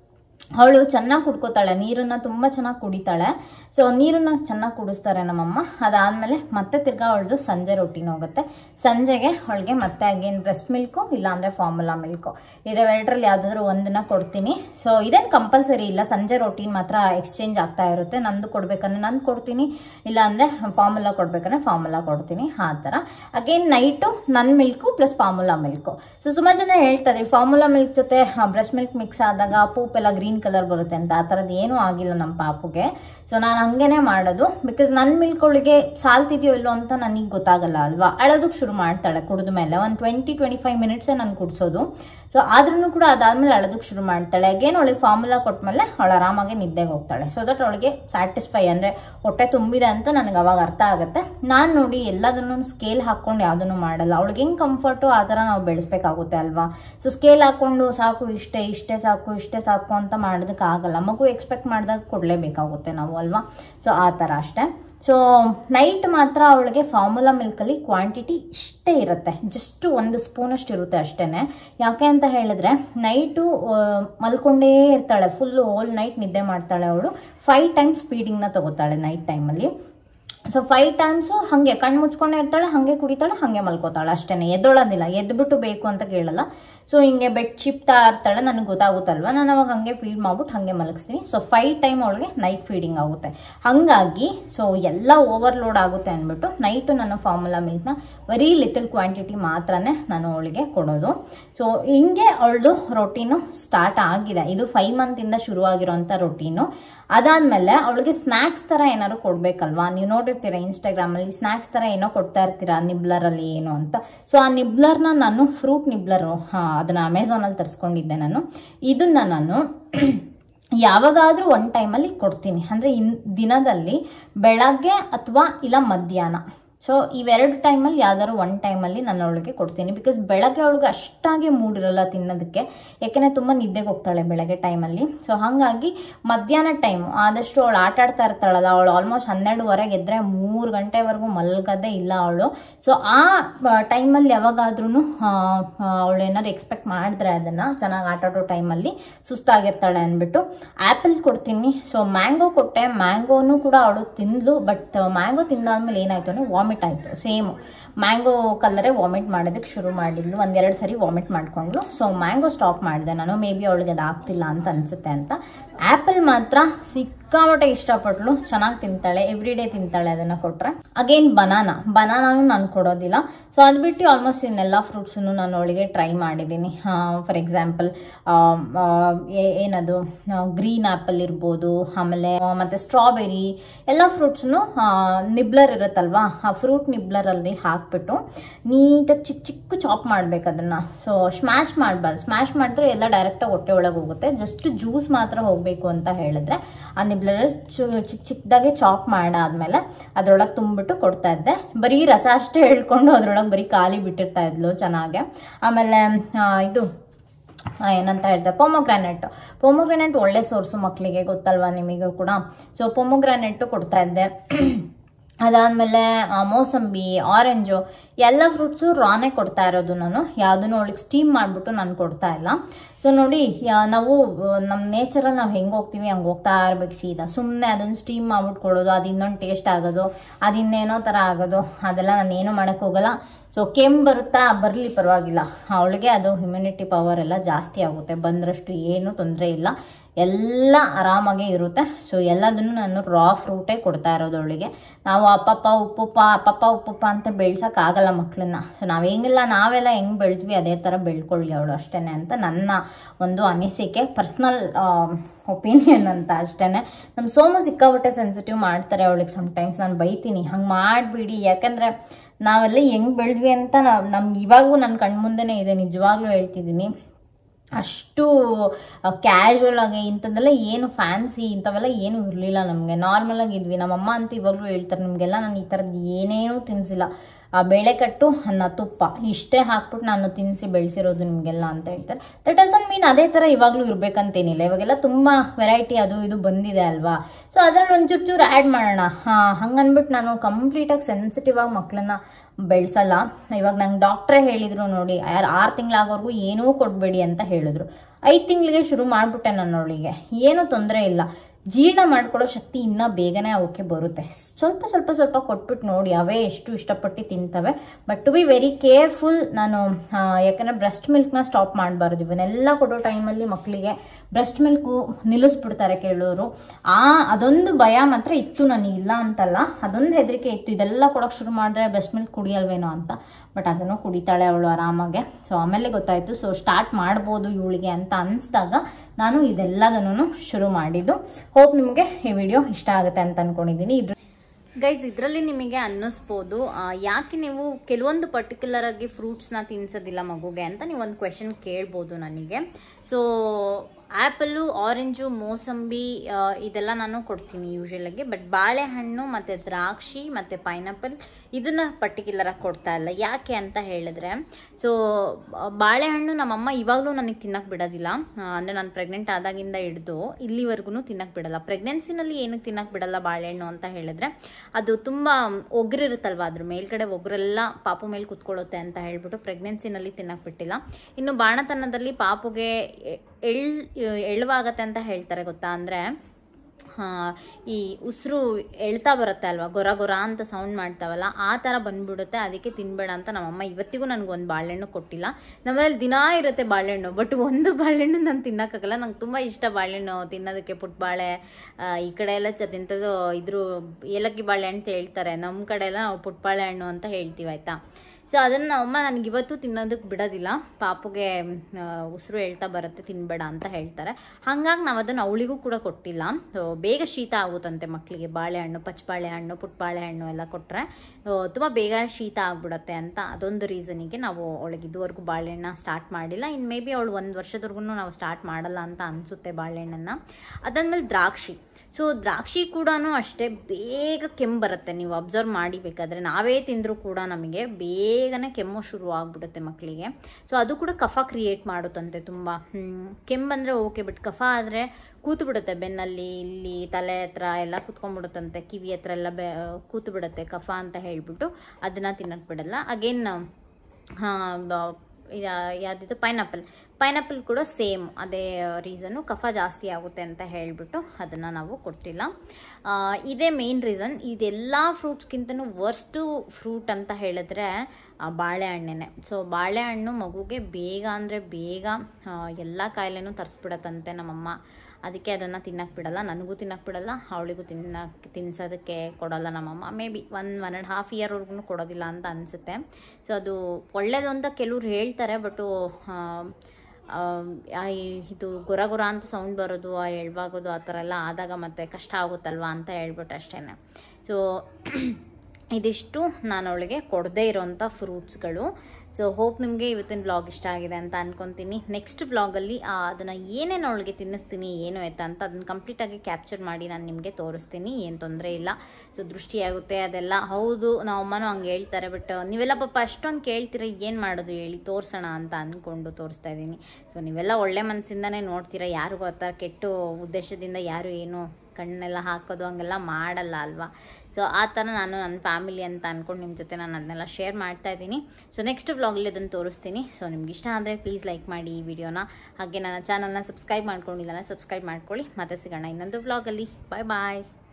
ಅವಳು ಚೆನ್ನಾಗಿ ಕುಡ್ಕೋತಾಳೆ ನೀರನ್ನು ತುಂಬ ಚೆನ್ನಾಗಿ ಕುಡಿತಾಳೆ ಸೊ ನೀರನ್ನು ಚೆನ್ನಾಗಿ ಕುಡಿಸ್ತಾರೆ ನಮ್ಮಮ್ಮ ಅದಾದಮೇಲೆ ಮತ್ತೆ ತಿರ್ಗಾ ಅವಳದು ಸಂಜೆ ರೊಟೀನ್ ಹೋಗುತ್ತೆ ಸಂಜೆಗೆ ಅವಳಿಗೆ ಮತ್ತೆ ಅಗೇನ್ ಬ್ರೆಸ್ಟ್ ಮಿಲ್ಕು ಇಲ್ಲಾಂದರೆ ಫಾರ್ಮುಲಾ ಮಿಲ್ಕು ಇವೆರಡರಲ್ಲಿ ಯಾವುದಾದ್ರೂ ಒಂದನ್ನ ಕೊಡ್ತೀನಿ ಸೊ ಇದೇನು ಕಂಪಲ್ಸರಿ ಇಲ್ಲ ಸಂಜೆ ರೊಟೀನ್ ಮಾತ್ರ ಎಕ್ಸ್ಚೇಂಜ್ ಆಗ್ತಾ ಇರುತ್ತೆ ನಂದು ಕೊಡ್ಬೇಕಂದ್ರೆ ನಂದು ಕೊಡ್ತೀನಿ ಇಲ್ಲಾಂದರೆ ಫಾರ್ಮುಲಾ ಕೊಡ್ಬೇಕಂದ್ರೆ ಫಾರ್ಮುಲಾ ಕೊಡ್ತೀನಿ ಆ ಥರ ಅಗೇನ್ ನೈಟು ನನ್ನ milk plus formula milk so ಸುಮಾರು ಜನ ಹೇಳ್ತಾರೆ ಫಾರ್ಮುಲಾ ಮಿಲ್ಕ್ ಜೊತೆ ಬ್ರೆಸ್ಟ್ ಮಿಲ್ಕ್ ಮಿಕ್ಸ್ ಆದಾಗ ಪೂಪ್ ಎಲ್ಲ ಗ್ರೀನ್ ಕಲರ್ ಬರುತ್ತೆ ಅಂತ ಆ ಥರದ್ದು ಏನೂ ಆಗಿಲ್ಲ ನಮ್ಮ ಪಾಪುಗೆ ಸೊ ನಾನು ಹಂಗೇನೆ ಮಾಡೋದು ಬಿಕಾಸ್ ನನ್ನ ಮಿಲ್ಕ್ ಅವಳಿಗೆ ಸಾಲ್ತಿದೆಯೋ ಇಲ್ಲೋ ಅಂತ ನನಗೆ ಗೊತ್ತಾಗಲ್ಲ ಅಲ್ವಾ ಅಳೋದಕ್ಕೆ ಶುರು ಮಾಡ್ತಾಳೆ ಕುಡಿದ ಮೇಲೆ ಒಂದು ಟ್ವೆಂಟಿ ಟ್ವೆಂಟಿ ಫೈವ್ ಮಿನಿಟ್ಸೇ ನಾನು ಕುಡಿಸೋದು ಸೊ ಆದ್ರೂ ಕೂಡ ಅದಾದ್ಮೇಲೆ ಅಳೋದಕ್ಕೆ ಶುರು ಮಾಡ್ತಾಳೆ ಅಗೇನ್ ಅವಳಿಗೆ ಫಾರ್ಮುಲಾ ಕೊಟ್ಮೇಲೆ ಅವಳು ಆರಾಮಾಗಿ ನಿದ್ದೆಗೆ ಹೋಗ್ತಾಳೆ ಸೊ ದಟ್ ಅವಳಿಗೆ ಸ್ಯಾಟಿಸ್ಫೈ ಅಂದರೆ ಹೊಟ್ಟೆ ತುಂಬಿದೆ ಅಂತ ನನಗೆ ಅವಾಗ ಅರ್ಥ ಆಗುತ್ತೆ ನಾನು ನೋಡಿ ಎಲ್ಲದನ್ನು ಸ್ಕೇಲ್ ಹಾಕ್ಕೊಂಡು ಯಾವುದನ್ನು ಮಾಡಲ್ಲ ಅವಳಿಗೆ ಹೆಂಗೆ ಕಂಫರ್ಟು ಆ ಥರ ನಾವು ಬೆಳೆಸ್ಬೇಕಾಗುತ್ತೆ ಅಲ್ವಾ ಸೊ ಸ್ಕೇಲ್ ಹಾಕ್ಕೊಂಡು ಸಾಕು ಇಷ್ಟೇ ಇಷ್ಟೇ ಸಾಕು ಇಷ್ಟೇ ಸಾಕು ಅಂತ ಮಾಡೋದಕ್ಕೆ ಆಗಲ್ಲ ಮಗು ಎಕ್ಸ್ಪೆಕ್ಟ್ ಮಾಡಿದಾಗ ಕೊಡಲೇಬೇಕಾಗುತ್ತೆ ನಾವು ಅಲ್ವಾ ಸೊ ಆ ಥರ ಅಷ್ಟೇ ಸೊ ನೈಟ್ ಮಾತ್ರ ಅವಳಿಗೆ ಫಾರ್ಮುಲಾ ಮಿಲ್ಕಲ್ಲಿ ಕ್ವಾಂಟಿಟಿ ಇಷ್ಟೇ ಇರುತ್ತೆ ಜಸ್ಟ್ ಒಂದು ಸ್ಪೂನಷ್ಟು ಇರುತ್ತೆ ಅಷ್ಟೇ ಯಾಕೆ ಅಂತ ಹೇಳಿದ್ರೆ ನೈಟು ಮಲ್ಕೊಂಡೇ ಇರ್ತಾಳೆ ಫುಲ್ಲು ಹೋಲ್ ನೈಟ್ ನಿದ್ದೆ ಮಾಡ್ತಾಳೆ ಅವಳು ಫೈವ್ ಟೈಮ್ಸ್ ಫೀಡಿಂಗ್ನ ತಗೋತಾಳೆ ನೈಟ್ ಟೈಮಲ್ಲಿ ಸೊ ಫೈವ್ ಟೈಮ್ಸು ಹಾಗೆ ಕಣ್ಣು ಮುಚ್ಕೊಂಡೇ ಇರ್ತಾಳೆ ಹಾಗೆ ಕುಡಿತಾಳೆ ಹಾಗೆ ಮಲ್ಕೋತಾಳೆ ಅಷ್ಟೇ ಎದ್ದೊಳೋದಿಲ್ಲ ಎದ್ಬಿಟ್ಟು ಬೇಕು ಅಂತ ಕೇಳಲ್ಲ ಸೊ ಹಿಂಗೆ ಬೆಡ್ ಚಿಪ್ತಾ ಇರ್ತಾಳೆ ನನಗೆ ಗೊತ್ತಾಗುತ್ತಲ್ವ ನಾನು ಅವಾಗ ಹಂಗೆ ಫೀಡ್ ಮಾಡ್ಬಿಟ್ಟು ಹಾಗೆ ಮಲಗಿಸ್ತೀನಿ ಸೊ ಫೈವ್ ಟೈಮ್ ಅವಳಿಗೆ ನೈಟ್ ಫೀಡಿಂಗ್ ಆಗುತ್ತೆ ಹಾಗಾಗಿ ಸೊ ಎಲ್ಲ ಓವರ್ಲೋಡ್ ಆಗುತ್ತೆ ಅಂದ್ಬಿಟ್ಟು ನೈಟು ನಾನು ಫಾರ್ಮುಲಾ ಮಿಲ್ಕ್ನ ವೆರಿ ಲಿಟಲ್ ಕ್ವಾಂಟಿಟಿ ಮಾತ್ರನೇ ನಾನು ಅವಳಿಗೆ ಕೊಡೋದು ಸೊ ಹಿಂಗೆ ಅವಳದು ರೊಟೀನು ಸ್ಟಾರ್ಟ್ ಆಗಿದೆ ಇದು ಫೈವ್ ಮಂತಿಂದ ಶುರುವಾಗಿರೋಂಥ ರೊಟೀನು ಅದಾದಮೇಲೆ ಅವಳಿಗೆ ಸ್ನ್ಯಾಕ್ಸ್ ಥರ ಏನಾದ್ರು ಕೊಡಬೇಕಲ್ವಾ ನೀವು ನೋಡಿರ್ತೀರ ಇನ್ಸ್ಟಾಗ್ರಾಮಲ್ಲಿ ಸ್ನ್ಯಾಕ್ಸ್ ಥರ ಏನೋ ಕೊಡ್ತಾ ಇರ್ತೀರಾ ನಿಬ್ಲರಲ್ಲಿ ಏನು ಅಂತ ಸೊ ಆ ನಿಬ್ಲರ್ನ ನಾನು ಫ್ರೂಟ್ ನಿಬ್ಲರು ಹಾಂ ಅದನ್ನು ಅಮೆಝಾನಲ್ಲಿ ತರಿಸ್ಕೊಂಡಿದ್ದೆ ನಾನು ಇದನ್ನು ನಾನು ಯಾವಾಗಾದರೂ ಒನ್ ಟೈಮಲ್ಲಿ ಕೊಡ್ತೀನಿ ಅಂದರೆ ಇನ್ ದಿನದಲ್ಲಿ ಬೆಳಗ್ಗೆ ಅಥವಾ ಇಲ್ಲ ಮಧ್ಯಾಹ್ನ ಸೊ ಇವೆರಡು ಟೈಮಲ್ಲಿ ಯಾವ್ದಾದ್ರು ಒನ್ ಟೈಮಲ್ಲಿ ನಾನು ಅವಳಿಗೆ ಕೊಡ್ತೀನಿ ಬಿಕಾಸ್ ಬೆಳಗ್ಗೆ ಅವಳಿಗೆ ಅಷ್ಟಾಗಿ ಮೂಡಿರಲ್ಲ ತಿನ್ನೋದಕ್ಕೆ ಯಾಕೆಂದರೆ ತುಂಬ ನಿದ್ದೆಗೆ ಹೋಗ್ತಾಳೆ ಬೆಳಗ್ಗೆ ಟೈಮಲ್ಲಿ ಸೊ ಹಾಗಾಗಿ ಮಧ್ಯಾಹ್ನ ಟೈಮ್ ಆದಷ್ಟು ಅವಳು ಆಟ ಆಡ್ತಾ ಇರ್ತಾಳಲ್ಲ ಅವಳು ಆಲ್ಮೋಸ್ಟ್ ಹನ್ನೆರಡುವರೆಗೆ ಎದ್ದರೆ ಮೂರು ಗಂಟೆವರೆಗೂ ಮಲ್ಗೋದೇ ಇಲ್ಲ ಅವಳು ಸೊ ಆ ಟೈಮಲ್ಲಿ ಯಾವಾಗಾದ್ರೂ ಅವಳು ಏನಾದ್ರು ಎಕ್ಸ್ಪೆಕ್ಟ್ ಮಾಡಿದ್ರೆ ಅದನ್ನು ಚೆನ್ನಾಗಿ ಆಟ ಆಡೋ ಟೈಮಲ್ಲಿ ಸುಸ್ತಾಗಿರ್ತಾಳೆ ಅಂದ್ಬಿಟ್ಟು ಆ್ಯಪಲ್ ಕೊಡ್ತೀನಿ ಸೊ ಮ್ಯಾಂಗೋ ಕೊಟ್ಟೆ ಮ್ಯಾಂಗೋನು ಕೂಡ ಅವಳು ತಿಂದ್ಲು ಬಟ್ ಮ್ಯಾಂಗೋ ತಿಂದಾದ್ಮೇಲೆ ಏನಾಯ್ತು ಅಂದರೆ ವಾಮಿಟ್ ಆಯಿತು ಸೇಮ್ ಮ್ಯಾಂಗೋ ಕಲ್ಲರೇ ವಾಮಿಟ್ ಮಾಡೋದಕ್ಕೆ ಶುರು ಮಾಡಿದ್ಲು ಒಂದೆರಡು ಸರಿ ವಾಮಿಟ್ ಮಾಡ್ಕೊಂಡ್ಲು ಸೊ ಮ್ಯಾಂಗೋ ಸ್ಟಾಪ್ ಮಾಡಿದೆ ನಾನು ಮೇ ಬಿ ಅವಳಿಗೆ ಅದು ಆಗ್ತಿಲ್ಲ ಅಂತ ಅನಿಸುತ್ತೆ ಅಂತ ಆ್ಯಪಲ್ ಮಾತ್ರ ಸಿಕ್ಕಾಮಟ್ಟೆ ಇಷ್ಟಪಟ್ಲು ಚೆನ್ನಾಗಿ ತಿಂತಾಳೆ ಎವ್ರಿ ಡೇ ತಿಂತಾಳೆ ಅದನ್ನು ಕೊಟ್ಟರೆ ಅಗೇನ್ ಬನಾನಾ ಬನಾನಾನು ನಾನು ಕೊಡೋದಿಲ್ಲ ಸೊ ಅದು ಬಿಟ್ಟು ಆಲ್ಮೋಸ್ಟ್ ಇನ್ನೆಲ್ಲ ಫ್ರೂಟ್ಸನ್ನು ನಾನು ಅವಳಿಗೆ ಟ್ರೈ ಮಾಡಿದ್ದೀನಿ ಫಾರ್ ಎಕ್ಸಾಂಪಲ್ ಏನದು ಗ್ರೀನ್ ಆ್ಯಪಲ್ ಇರ್ಬೋದು ಆಮೇಲೆ ಆ, ಮತ್ತೆ ಸ್ಟ್ರಾಬೆರಿ ಎಲ್ಲ ಫ್ರೂಟ್ಸ್ನು ನಿಬ್ಲರ್ ಇರುತ್ತಲ್ವಾ ಆ ಫ್ರೂಟ್ ನಿಬ್ಲರಲ್ಲಿ ಹಾಕ್ಬಿಟ್ಟು ನೀಟಾಗಿ ಚಿಕ್ಕ ಚಿಕ್ಕ ಚಾಪ್ ಮಾಡ್ಬೇಕು ಅದನ್ನು ಸೊ ಸ್ಮ್ಯಾಶ್ ಮಾಡಬಾರ್ದು ಸ್ಮ್ಯಾಶ್ ಮಾಡಿದ್ರೆ ಎಲ್ಲ ಡೈರೆಕ್ಟಾಗಿ ಹೊಟ್ಟೆ ಒಳಗೆ ಹೋಗುತ್ತೆ ಜಸ್ಟ್ ಜ್ಯೂಸ್ ಮಾತ್ರ ಹೋಗಬೇಕು ಅಂತ ಹೇಳಿದ್ರೆ ಆ ನಿಬ್ಲರ್ ಚಿಕ್ಕ ಚಿಕ್ಕದಾಗೆ ಚಾಪ್ ಮಾಡಾದ್ಮೇಲೆ ಅದ್ರೊಳಗೆ ತುಂಬಿಟ್ಟು ಕೊಡ್ತಾ ಇದ್ದೆ ಬರೀ ರಸ ಅಷ್ಟೇ ಹೇಳ್ಕೊಂಡು ಅದ್ರೊಳಗೆ ಬರೀ ಖಾಲಿ ಬಿಟ್ಟಿರ್ತಾ ಇದ್ಲು ಚೆನ್ನಾಗೆ ಆಮೇಲೆ ಆ, ಇದು ಆ, ಏನಂತ ಹೇಳ್ದೆ ಪೊಮೊಗ್ರಾನೆಟ್ ಪೊಮೊಗ್ರಾನೆಟ್ ಒಳ್ಳೆ ಸೋರ್ಸು ಮಕ್ಕಳಿಗೆ ಗೊತ್ತಲ್ವಾ ನಿಮಗೂ ಕೂಡ ಸೊ ಪೊಮೊಗ್ರಾನೆಟ್ಟು ಕೊಡ್ತಾ ಇದ್ದೆ ಅದಾದಮೇಲೆ ಮೋಸಂಬಿ ಆರೆಂಜು ಎಲ್ಲ ಫ್ರೂಟ್ಸು ರಾನೇ ಕೊಡ್ತಾ ಇರೋದು ನಾನು ಯಾವುದನ್ನು ಅವಳಿಗೆ ಸ್ಟೀಮ್ ಮಾಡಿಬಿಟ್ಟು ನಾನು ಕೊಡ್ತಾ ಇಲ್ಲ ಸೊ ನೋಡಿ ಯಾ- ನಾವು ನಮ್ಮ ನೇಚರಲ್ಲಿ ನಾವು ಹೆಂಗೆ ಹೋಗ್ತೀವಿ ಹಂಗೆ ಹೋಗ್ತಾ ಇರ್ಬೇಕು ಸೀದಾ ಸುಮ್ಮನೆ ಅದನ್ನು ಸ್ಟೀಮ್ ಮಾಡ್ಬಿಟ್ಟು ಕೊಡೋದು ಅದು ಇನ್ನೊಂದು ಟೇಸ್ಟ್ ಆಗೋದು ಅದು ಇನ್ನೇನೋ ಥರ ಆಗೋದು ಅದೆಲ್ಲ ನಾನು ಏನೂ ಮಾಡೋಕ್ಕೆ ಹೋಗಲ್ಲ ಸೊ ಕೆಮ್ಮು ಬರುತ್ತಾ ಬರಲಿ ಪರವಾಗಿಲ್ಲ ಅವಳಿಗೆ ಅದು ಹ್ಯುಮಿನಿಟಿ ಪವರ್ ಎಲ್ಲ ಜಾಸ್ತಿ ಆಗುತ್ತೆ ಬಂದರಷ್ಟು ಏನೂ ತೊಂದರೆ ಇಲ್ಲ ಎಲ್ಲ ಆರಾಮಾಗೇ ಇರುತ್ತೆ ಸೊ ಎಲ್ಲದನ್ನು ನಾನು ರಾ ಫ್ರೂಟೇ ಕೊಡ್ತಾ ಇರೋದು ಅವಳಿಗೆ ನಾವು ಅಪ್ಪಪ್ಪ ಉಪ್ಪುಪ್ಪ ಅಪ್ಪಪ್ಪ ಉಪ್ಪುಪ್ಪ ಅಂತ ಬೆಳ್ಸೋಕ್ಕಾಗಲ್ಲ ಮಕ್ಕಳನ್ನ ಸೊ ನಾವು ಹೆಂಗಿಲ್ಲ ನಾವೆಲ್ಲ ಹೆಂಗೆ ಬೆಳೆದ್ವಿ ಅದೇ ಥರ ಬೆಳ್ಕೊಳ್ಳಿ ಅವಳು ಅಷ್ಟೇ ಅಂತ ನನ್ನ ಒಂದು ಅನಿಸಿಕೆ ಪರ್ಸ್ನಲ್ ಒಪಿನಿಯನ್ ಅಂತ ಅಷ್ಟೇ ನಮ್ಮ ಸೋಮು ಸಿಕ್ಕಾಪಟ್ಟೆ ಸೆನ್ಸಿಟಿವ್ ಮಾಡ್ತಾರೆ ಅವಳಿಗೆ ಸಮ್ಟೈಮ್ಸ್ ನಾನು ಬೈತೀನಿ ಹಂಗೆ ಮಾಡಿಬಿಡಿ ಯಾಕಂದರೆ ನಾವೆಲ್ಲ ಹೆಂಗೆ ಬೆಳೆದ್ವಿ ಅಂತ ನಾವು ನಮ್ಗೆ ಇವಾಗೂ ನನ್ನ ಕಣ್ಮುಂದೆನೇ ಇದೆ ನಿಜವಾಗ್ಲೂ ಹೇಳ್ತಿದ್ದೀನಿ ಅಷ್ಟು ಕ್ಯಾಶುವಲ್ ಆಗಿ ಇಂಥದ್ದೆಲ್ಲ ಏನು ಫ್ಯಾನ್ಸಿ ಇಂಥವೆಲ್ಲ ಏನೂ ಇರಲಿಲ್ಲ ನಮಗೆ ನಾರ್ಮಲ್ ಆಗಿದ್ವಿ ನಮ್ಮಮ್ಮ ಅಂತ ಇವಾಗಲೂ ಹೇಳ್ತಾರೆ ನಿಮಗೆಲ್ಲ ನಾನು ಈ ಥರದ್ದು ಏನೇನೂ ತಿನ್ನಿಸಿಲ್ಲ ಆ ಬೇಳೆ ಕಟ್ಟು ಅನ್ನ ತುಪ್ಪ ಇಷ್ಟೇ ಹಾಕ್ಬಿಟ್ಟು ನಾನು ತಿನ್ನಿಸಿ ಬೆಳೆಸಿರೋದು ನಿಮಗೆಲ್ಲ ಅಂತ ಹೇಳ್ತಾರೆ ದಟ್ ಡಸನ್ ಮೀನ್ ಅದೇ ಥರ ಇವಾಗಲೂ ಇರಬೇಕಂತೇನಿಲ್ಲ ಇವಾಗೆಲ್ಲ ತುಂಬ ವೆರೈಟಿ ಅದು ಇದು ಬಂದಿದೆ ಅಲ್ವಾ ಸೊ ಅದರಲ್ಲಿ ಒಂಚೂರು ಚೂರು ಆ್ಯಡ್ ಮಾಡೋಣ ಹಾಂ ಹಂಗನ್ಬಿಟ್ಟು ನಾನು ಕಂಪ್ಲೀಟಾಗಿ ಸೆನ್ಸಿಟಿವ್ ಆಗಿ ಮಕ್ಕಳನ್ನ ಬೆಳೆಸಲ್ಲ ಇವಾಗ ನಂಗೆ ಡಾಕ್ಟ್ರೇ ಹೇಳಿದ್ರು ನೋಡಿ ಯಾರು ಆರು ತಿಂಗಳಾಗೋರ್ಗು ಏನೂ ಕೊಡಬೇಡಿ ಅಂತ ಹೇಳಿದ್ರು ಐದು ತಿಂಗಳಿಗೆ ಶುರು ಮಾಡಿಬಿಟ್ಟೆ ನಾನು ಅವಳಿಗೆ ಏನೂ ತೊಂದರೆ ಇಲ್ಲ ಜೀರ್ಣ ಮಾಡ್ಕೊಳ್ಳೋ ಶಕ್ತಿ ಇನ್ನೂ ಬೇಗನೆ ಅವಕ್ಕೆ ಬರುತ್ತೆ ಸ್ವಲ್ಪ ಸ್ವಲ್ಪ ಸ್ವಲ್ಪ ಕೊಟ್ಬಿಟ್ಟು ನೋಡಿ ಅವೇ ಎಷ್ಟು ಇಷ್ಟಪಟ್ಟು ತಿಂತವೆ but to be very careful ನಾನು ಆ, ಯಾಕಂದರೆ ಬ್ರೆಸ್ಟ್ ಮಿಲ್ಕ್ನ ಸ್ಟಾಪ್ ಮಾಡಬಾರ್ದು ಇವನ್ನೆಲ್ಲ ಕೊಡೋ ಟೈಮಲ್ಲಿ ಮಕ್ಕಳಿಗೆ ಬ್ರೆಸ್ಟ್ ಮಿಲ್ಕು ನಿಲ್ಲಿಸ್ಬಿಡ್ತಾರೆ ಕೇಳೋರು ಆ ಅದೊಂದು ಭಯ ಮಾತ್ರ ಇತ್ತು ನನಗೆ ಇಲ್ಲ ಅಂತಲ್ಲ ಅದೊಂದು ಹೆದರಿಕೆ ಇತ್ತು ಇದೆಲ್ಲ ಕೊಡೋಕೆ ಶುರು ಮಾಡಿದ್ರೆ ಬ್ರೆಸ್ಟ್ ಮಿಲ್ಕ್ ಕುಡಿಯಲ್ವೇನೋ ಅಂತ ಬಟ್ ಅದನ್ನು ಕುಡಿತಾಳೆ ಅವಳು ಆರಾಮಾಗೆ ಸೊ ಆಮೇಲೆ ಗೊತ್ತಾಯಿತು ಸೊ ಸ್ಟಾರ್ಟ್ ಮಾಡ್ಬೋದು ಇವಳಿಗೆ ಅಂತ ಅನಿಸ್ದಾಗ ನಾನು ಇದೆಲ್ಲದನ್ನು ಶುರು ಮಾಡಿದ್ದು ಹೋಪ್ ನಿಮಗೆ ಈ ವಿಡಿಯೋ ಇಷ್ಟ ಆಗುತ್ತೆ ಅಂತ ಅಂದ್ಕೊಂಡಿದ್ದೀನಿ ಇದ್ರ ಗೈಸ್ ಇದರಲ್ಲಿ ನಿಮಗೆ ಅನ್ನಿಸ್ಬೋದು ಆ, ಯಾಕೆ ನೀವು ಕೆಲವೊಂದು ಪರ್ಟಿಕ್ಯುಲರ್ ಆಗಿ ಫ್ರೂಟ್ಸ್ನ ತಿನ್ಸೋದಿಲ್ಲ ಮಗುಗೆ ಅಂತ ನೀವು ಒಂದು ಕ್ವೆಶನ್ ಕೇಳ್ಬೋದು ನನಗೆ ಸೊ ಆ್ಯಪಲ್ಲು ಆರೆಂಜು ಮೋಸಂಬಿ ಆ, ಇದೆಲ್ಲ ನಾನು ಕೊಡ್ತೀನಿ ಯೂಶಲಾಗಿ ಬಟ್ ಬಾಳೆಹಣ್ಣು ಮತ್ತು ದ್ರಾಕ್ಷಿ ಮತ್ತು ಪೈನಾಪಲ್ ಇದನ್ನು ಪರ್ಟಿಕ್ಯುಲರಾಗಿ ಕೊಡ್ತಾ ಇಲ್ಲ ಯಾಕೆ ಅಂತ ಹೇಳಿದ್ರೆ ಸೊ ಬಾಳೆಹಣ್ಣು ನಮ್ಮಮ್ಮ ಇವಾಗಲೂ ನನಗೆ ತಿನ್ನಕ್ಕೆ ಬಿಡೋದಿಲ್ಲ ಅಂದರೆ ನಾನು ಪ್ರೆಗ್ನೆಂಟ್ ಆದಾಗಿಂದ ಹಿಡಿದು ಇಲ್ಲಿವರೆಗೂ ತಿನ್ನಕ್ಕೆ ಬಿಡಲ್ಲ ಪ್ರೆಗ್ನೆನ್ಸಿನಲ್ಲಿ ಏನಕ್ಕೆ ತಿನ್ನಕ್ಕೆ ಬಿಡಲ್ಲ ಬಾಳೆಹಣ್ಣು ಅಂತ ಹೇಳಿದ್ರೆ ಅದು ತುಂಬ ಒಗ್ರಿರುತ್ತಲ್ವ ಅದ್ರ ಮೇಲ್ಗಡೆ ಒಗ್ರೆಲ್ಲ ಪಾಪು ಮೇಲೆ ಕುತ್ಕೊಳ್ಳುತ್ತೆ ಅಂತ ಹೇಳ್ಬಿಟ್ಟು ಪ್ರೆಗ್ನೆನ್ಸಿನಲ್ಲಿ ತಿನ್ನಕ್ಕೆ ಬಿಟ್ಟಿಲ್ಲ ಇನ್ನು ಬಾಣತನದಲ್ಲಿ ಪಾಪುಗೆ ಎ- ಎಳ್ ಎಳ್ವಾಗತ್ತೆ ಅಂತ ಹೇಳ್ತಾರೆ ಗೊತ್ತಾ ಅಂದರೆ ಈ ಉಸಿರು ಎಳ್ತಾ ಬರುತ್ತೆ ಅಲ್ವಾ ಗೊರ ಗೊರ ಅಂತ ಸೌಂಡ್ ಮಾಡ್ತಾವಲ್ಲ ಆ ಥರ ಬಂದ್ಬಿಡುತ್ತೆ ಅದಕ್ಕೆ ತಿನ್ಬೇಡ ಅಂತ ನಮ್ಮಮ್ಮ ಇವತ್ತಿಗೂ ನನಗೆ ಒಂದು ಬಾಳೆಹಣ್ಣು ಕೊಟ್ಟಿಲ್ಲ ನಮ್ಮನೇಲಿ ದಿನಾ ಇರುತ್ತೆ ಬಾಳೆಹಣ್ಣು ಬಟ್ ಒಂದು ಬಾಳೆಹಣ್ಣು ನಾನು ತಿನ್ನೋಕ್ಕಾಗಲ್ಲ ನಂಗೆ ತುಂಬ ಇಷ್ಟ ಬಾಳೆಹಣ್ಣು ತಿನ್ನೋದಕ್ಕೆ ಪುಟ್ಟ ಬಾಳೆ ಆ, ಈ ಕಡೆ ಎಲ್ಲ ತಿಂತದ್ದು ಇದ್ರ ಏಲಕ್ಕಿ ಬಾಳೆಹಣ್ಣು ಅಂತ ಹೇಳ್ತಾರೆ ನಮ್ಮ ಕಡೆ ಎಲ್ಲ ನಾವು ಪುಟ್ಟ ಬಾಳೆಹಣ್ಣು ಅಂತ ಹೇಳ್ತೀವಿ ಆಯಿತಾ ಸೊ ಅದನ್ನು ನಮ್ಮಮ್ಮ ನನಗೆ ಇವತ್ತು ತಿನ್ನೋದಕ್ಕೆ ಬಿಡೋದಿಲ್ಲ ಪಾಪುಗೆ ಉಸಿರು ಹೇಳ್ತಾ ಬರುತ್ತೆ ತಿನ್ಬೇಡ ಅಂತ ಹೇಳ್ತಾರೆ ಹಾಗಾಗಿ ನಾವು ಅದನ್ನು ಅವಳಿಗೂ ಕೂಡ ಕೊಟ್ಟಿಲ್ಲ ಸೊ ಬೇಗ ಶೀತ ಆಗುತ್ತಂತೆ ಮಕ್ಕಳಿಗೆ ಬಾಳೆಹಣ್ಣು ಪಚ್ಚ ಬಾಳೆಹಣ್ಣು ಪುಟ್ಟ ಬಾಳೆಹಣ್ಣು ಎಲ್ಲ ಕೊಟ್ಟರೆ ತುಂಬ ಬೇಗ ಶೀತ ಆಗ್ಬಿಡುತ್ತೆ ಅಂತ ಅದೊಂದು ರೀಸನಿಗೆ ನಾವು ಅವಳಿಗೆ ಇದುವರೆಗೂ ಬಾಳೆಹಣ್ಣ ಸ್ಟಾರ್ಟ್ ಮಾಡಿಲ್ಲ ಇನ್ನು ಮೇ ಬಿ ಅವಳು ಒಂದು ವರ್ಷದವರೆಗೂ ನಾವು ಸ್ಟಾರ್ಟ್ ಮಾಡಲ್ಲ ಅಂತ ಅನಿಸುತ್ತೆ ಬಾಳೆಹಣ್ಣನ್ನು ಅದಾದ್ಮೇಲೆ ದ್ರಾಕ್ಷಿ ಸೊ ದ್ರಾಕ್ಷಿ ಕೂಡ ಅಷ್ಟೇ ಬೇಗ ಕೆಮ್ಮು ಬರುತ್ತೆ ನೀವು ಅಬ್ಸರ್ವ್ ಮಾಡಿ ಬೇಕಾದರೆ ನಾವೇ ತಿಂದರೂ ಕೂಡ ನಮಗೆ ಬೇಗನೆ ಕೆಮ್ಮು ಶುರು ಆಗ್ಬಿಡುತ್ತೆ ಮಕ್ಕಳಿಗೆ ಸೊ ಅದು ಕೂಡ ಕಫ ಕ್ರಿಯೇಟ್ ಮಾಡುತ್ತಂತೆ ತುಂಬ ಕೆಮ್ಮು ಬಂದರೆ ಓಕೆ ಬಟ್ ಕಫ ಆದರೆ ಕೂತು ಬಿಡುತ್ತೆ ಬೆನ್ನಲ್ಲಿ ಇಲ್ಲಿ ತಲೆ ಹತ್ರ ಎಲ್ಲ ಕೂತ್ಕೊಂಡ್ಬಿಡುತ್ತಂತೆ ಕಿವಿ ಹತ್ರ ಎಲ್ಲ ಬೆ ಕೂತು ಬಿಡುತ್ತೆ ಕಫ ಅಂತ ಹೇಳಿಬಿಟ್ಟು ಅದನ್ನು ತಿನ್ನಕ್ಕೆ ಬಿಡಲ್ಲ ಅಗೇನ್ ಯಾವುದಿತ್ತು ಪೈನಾಪಲ್ ಪೈನಾಪಲ್ ಕೂಡ ಸೇಮ್ ಅದೇ ರೀಸನ್ನು ಕಫ ಜಾಸ್ತಿ ಆಗುತ್ತೆ ಅಂತ ಹೇಳಿಬಿಟ್ಟು ಅದನ್ನು ನಾವು ಕೊಟ್ಟಿಲ್ಲ ಆ, ಇದೇ ಮೇನ್ ರೀಸನ್ ಇದೆಲ್ಲ ಫ್ರೂಟ್ಸ್ಗಿಂತನೂ ವರ್ಸ್ಟು ಫ್ರೂಟ್ ಅಂತ ಹೇಳಿದ್ರೆ ಆ, ಬಾಳೆಹಣ್ಣೇ ಸೊ ಬಾಳೆಹಣ್ಣು ಮಗುಗೆ ಬೇಗ ಅಂದರೆ ಬೇಗ ಆ, ಎಲ್ಲ ಕಾಯಿಲೆನೂ ತರಿಸ್ಬಿಡತ್ತಂತೆ ನಮ್ಮಮ್ಮ ಅದಕ್ಕೆ ಅದನ್ನು ತಿನ್ನಕ್ಕೆ ಬಿಡಲ್ಲ ನನಗೂ ತಿನ್ನಕ್ಕೆ ಬಿಡಲ್ಲ ಅವಳಿಗೂ ತಿನ್ನಕ್ಕೆ ತಿನ್ಸೋದಕ್ಕೆ ಕೊಡಲ್ಲ ನಮ್ಮಮ್ಮ maybe one one and half ಇಯರ್ವರೆಗೂ ಕೊಡೋದಿಲ್ಲ ಅಂತ ಅನಿಸುತ್ತೆ ಸೊ ಅದು ಒಳ್ಳೇದು ಅಂತ ಕೆಲವ್ರು ಹೇಳ್ತಾರೆ ಬಟು ಇದು ಗೊರ ಗೊರ ಅಂತ ಸೌಂಡ್ ಬರೋದು ಆ ಎಳ್ವಾಗೋದು ಆ ಥರ ಎಲ್ಲ ಆದಾಗ ಮತ್ತೆ ಕಷ್ಟ ಆಗುತ್ತಲ್ವಾ ಅಂತ ಹೇಳ್ಬಿಟ್ಟು ಅಷ್ಟೇ ಸೊ ಇದಿಷ್ಟು ನಾನು ಅವಳಿಗೆ ಕೊಡದೇ ಇರೋಂಥ ಫ್ರೂಟ್ಸ್ಗಳು ಸೊ ಹೋಪ್ ನಿಮಗೆ ಇವತ್ತಿನ ವ್ಲಾಗ್ ಇಷ್ಟ ಆಗಿದೆ ಅಂತ ಅನ್ಕೊತೀನಿ ನೆಕ್ಸ್ಟ್ ವ್ಲಾಗಲ್ಲಿ ಅದನ್ನು ಏನೇನು ಅವಳಿಗೆ ತಿನ್ನಿಸ್ತೀನಿ ಏನು ಎತ್ತ ಅಂತ ಅದನ್ನು ಕಂಪ್ಲೀಟಾಗಿ ಕ್ಯಾಪ್ಚರ್ ಮಾಡಿ ನಾನು ನಿಮಗೆ ತೋರಿಸ್ತೀನಿ ಏನು ತೊಂದರೆ ಇಲ್ಲ ಸೊ ದೃಷ್ಟಿಯಾಗುತ್ತೆ ಅದೆಲ್ಲ ಹೌದು ನಾವು ಅಮ್ಮನೂ ಹಂಗೆ ಹೇಳ್ತಾರೆ ಬಟ್ ನೀವೆಲ್ಲ ಪಾಪ ಅಷ್ಟೊಂದು ಕೇಳ್ತೀರ ಏನು ಮಾಡೋದು ಹೇಳಿ ತೋರಿಸೋಣ ಅಂತ ಅಂದ್ಕೊಂಡು ತೋರಿಸ್ತಾ ಇದ್ದೀನಿ ಸೊ ನೀವೆಲ್ಲ ಒಳ್ಳೆ ಮನಸ್ಸಿಂದನೇ ನೋಡ್ತೀರಾ ಯಾರಿಗೂ ಆ ಥರ ಕೆಟ್ಟ ಉದ್ದೇಶದಿಂದ ಯಾರು ಏನು ಕಣ್ಣೆಲ್ಲ ಹಾಕೋದು ಹಂಗೆಲ್ಲ ಮಾಡಲ್ಲ ಅಲ್ವಾ ಸೊ ಆ ಥರ ನಾನು ನನ್ನ ಫ್ಯಾಮಿಲಿ ಅಂತ ಅಂದ್ಕೊಂಡು ನಿಮ್ಮ ಜೊತೆ ನಾನು ಅದನ್ನೆಲ್ಲ ಶೇರ್ ಮಾಡ್ತಾ ಇದ್ದೀನಿ ಸೊ ನೆಕ್ಸ್ಟ್ ವ್ಲಾಗಲ್ಲಿ ಅದನ್ನು ತೋರಿಸ್ತೀನಿ ಸೊ ನಿಮ್ಗೆ ಇಷ್ಟ ಆದರೆ ಪ್ಲೀಸ್ ಲೈಕ್ ಮಾಡಿ ಈ ವಿಡಿಯೋನ ಹಾಗೆ ನನ್ನ ಚಾನಲ್ನ ಸಬ್ಸ್ಕ್ರೈಬ್ ಮಾಡ್ಕೊಂಡಿಲ್ಲ ಸಬ್ಸ್ಕ್ರೈಬ್ ಮಾಡ್ಕೊಳ್ಳಿ ಮತ್ತೆ ಸಿಗೋಣ ಇನ್ನೊಂದು ವ್ಲಾಗಲ್ಲಿ ಬಾಯ್ ಬಾಯ್